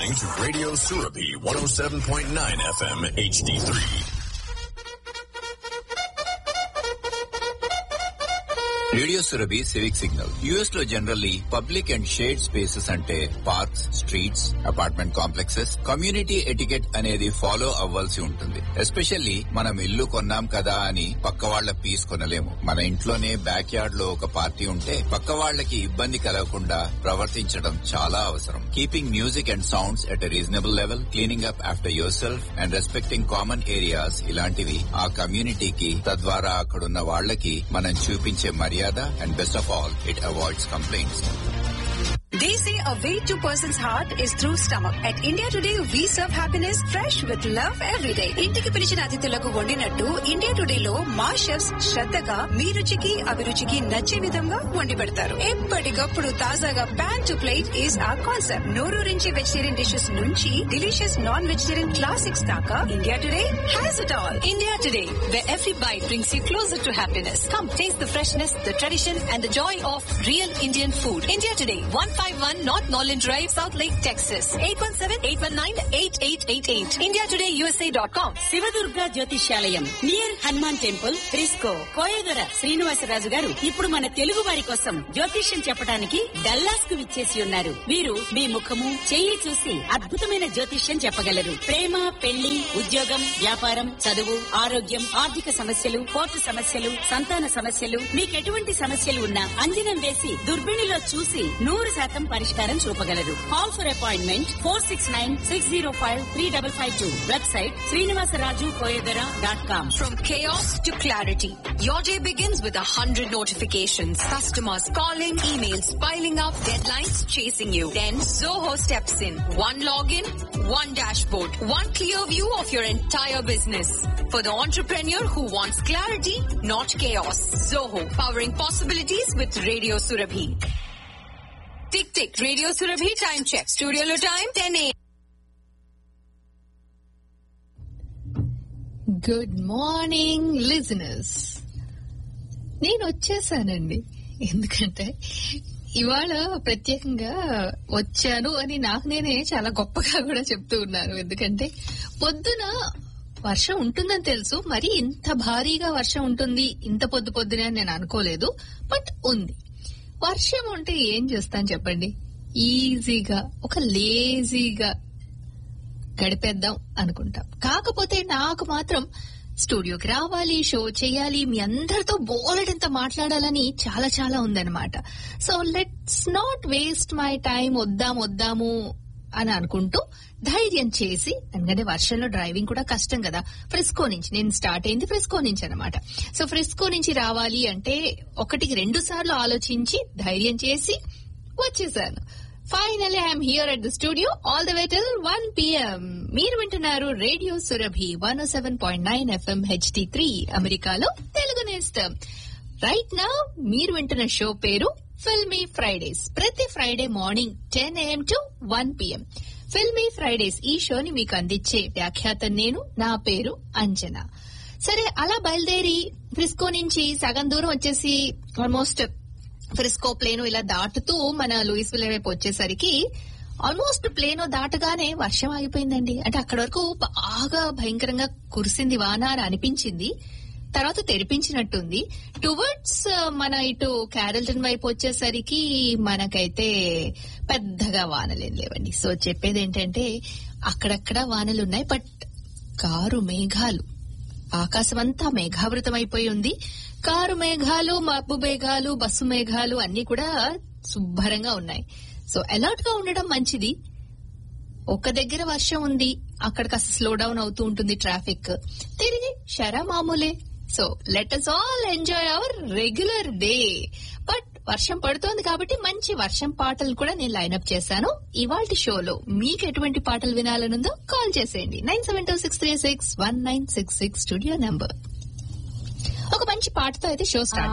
listening to Radio Surapi 107.9 FM HD3. Radio Surabhi civic signal US లో generally public and shared spaces అంటే parks streets apartment complexes community etiquette అనేది follow అవ్వాల్సి ఉంటుంది especially మనం ఇల్లు కొన్నాం కదా అని పక్క వాళ్ల పీస్ కొనలేము మన ఇంట్లోనే బ్యాక్ యార్డ్ లో ఒక పార్టీ ఉంటే పక్క వాళ్లకి ఇబ్బంది కలగకుండా ప్రవర్తించడం చాలా అవసరం keeping music and sounds at reasonable level cleaning up after yourself and respecting common areas ఇలాంటివి ఆ కమ్యూనిటీకి తద్వారా అక్కడున్న వాళ్లకి మనం చూపించే మర్యాద and best of all it avoids complaints They say a way to person's heart is through stomach. At India Today, we serve happiness fresh with love every day. ఇంటికి పిలిచిన అతిథులకు వండినట్టు ఇండియా టుడే లో మా షెఫ్స్ శ్రద్ధగా మీ రుచికి అభిరుచికి నచ్చే విధంగా వండి పెడతారు ఎప్పటికప్పుడు తాజాగా pan to plate is a concept నోరూరించి వెజిటేరియన్ డిషెస్ నుంచి డిలీషియస్ నాన్ వెజిటేరియన్ క్లాసిక్స్ దాకా India Today has it all India Today where every bite brings you closer to happiness. Come taste the freshness, the tradition, and the joy of real Indian food. India Today, 151 North Norland Drive, South Lake, Texas. 817-819-8888. IndiaTodayUSA.com. Shivadurga Jyotishyalayam near Hanuman temple Frisco Koyadora Srinivasaraju garu ఇప్పుడు మన తెలుగు వారి కోసం జ్యోతిష్యం చెప్పడానికి Dallas కు విచ్చేసి ఉన్నారు వీరు మీ ముఖము చెయ్యి చూసి అద్భుతమైన జ్యోతిష్యం చెప్పగలరు ప్రేమ పెళ్లి ఉద్యోగం వ్యాపారం చదువు ఆరోగ్యం ఆర్థిక సమస్యలు కోర్టు సమస్యలు సంతాన సమస్యలు మీకెటువంటి సమస్యలు ఉన్నా అంజనం వేసి దుర్బిణిలో చూసి నూరు శాతం పరిష్కారం చూపగలరు call for appointment four six nine six zero five three double five two website Srinivasaraju Koyadara dot com From chaos to clarity, your day begins with a hundred notifications. Customers calling, emails piling up, deadlines chasing you. Then Zoho steps in. One login, one dashboard, one clear view of your entire business. For the entrepreneur who wants clarity, not chaos. Zoho, powering possibilities with Radio Surabhi. Tick tick, Radio Surabhi time check. Studio lo time 10 a.m. Good morning listeners నేను వచ్చేసానండి ఎందుకంటే ఇవాళ ప్రత్యేకంగా వచ్చాను అని నాకు నేనే చాలా గొప్పగా కూడా చెప్తూ ఉన్నాను ఎందుకంటే పొద్దున వర్షం ఉంటుందని తెలుసు మరి ఇంత భారీగా వర్షం ఉంటుంది ఇంత పొద్దు పొద్దునే అని నేను అనుకోలేదు బట్ ఉంది వర్షం ఉంటే ఏం చేస్తాను చెప్పండి ఈజీగా ఒక లేజీగా గడిపేద్దాం అనుకుంటాం కాకపోతే నాకు మాత్రం స్టూడియోకి రావాలి షో చేయాలి మీ అందరితో బోలెడంత మాట్లాడాలని చాలా చాలా ఉందన్నమాట so let's not waste my time వద్దాం వద్దాము అని అనుకుంటూ ధైర్యం చేసి ఎందుకంటే వర్షంలో డ్రైవింగ్ కూడా కష్టం కదా ఫ్రిస్కో నుంచి నేను స్టార్ట్ అయింది ఫ్రిస్కో నుంచి అనమాట సో ఫ్రిస్కో నుంచి రావాలి అంటే ఒకటికి రెండు సార్లు ఆలోచించి ధైర్యం చేసి వచ్చేసాను finally I'm here at the studio all the way till one PM మీరు వింటున్నారు radio Surabhi one seven point nine FM HD three అమెరికాలో తెలుగు నేస్తం రైట్ నా మీరు వింటున్న షో పేరు ఫిల్మీ ఫ్రైడేస్ ప్రతి Friday morning ten AM to one PM filmy Fridays ఈ షోని మీకు అందించే వ్యాఖ్యాత నేను నా పేరు అంజనా సరే అలా బయలుదేరి ఫ్రిస్కో నుంచి సగం దూరం వచ్చేసి ఆల్మోస్ట్ ఫ్రిస్కో ప్లేను ఇలా దాటుతూ మన లూయిస్ విల్ వైపు వచ్చేసరికి ఆల్మోస్ట్ ప్లేను దాటగానే వర్షం ఆగిపోయిందండి అంటే అక్కడి వరకు బాగా భయంకరంగా కురిసింది వాన అని అనిపించింది తర్వాత తెరిపించినట్టుంది టువర్డ్స్ మన ఇటు క్యారల్టన్ వైపు వచ్చేసరికి మనకైతే పెద్దగా వానలేం లేవండి సో చెప్పేది ఏంటంటే అక్కడక్కడ వానలు ఉన్నాయి బట్ కారు మేఘాలు ఆకాశం అంతా మేఘావృతం అయిపోయి ఉంది కారు మేఘాలు మబ్బు మేఘాలు బస్సు మేఘాలు అన్ని కూడా శుభ్రంగా ఉన్నాయి సో అలర్ట్ గా ఉండడం మంచిది ఒక దగ్గర వర్షం ఉంది అక్కడ కాస్త స్లో డౌన్ అవుతూ ఉంటుంది ట్రాఫిక్ తిరిగి షరా మామూలే so let us all enjoy our regular day but వర్షం పడుతోంది కాబట్టి మంచి వర్షం పాటలు కూడా నేను లైన్అప్ చేశాను ఇవాళ షోలో మీకు ఎటువంటి పాటలు వినాలనుందో కాల్ చేసేయండి nine seven two six three six one nine six six studio number ఒక మంచి పాటతో అయితే షో స్టార్ట్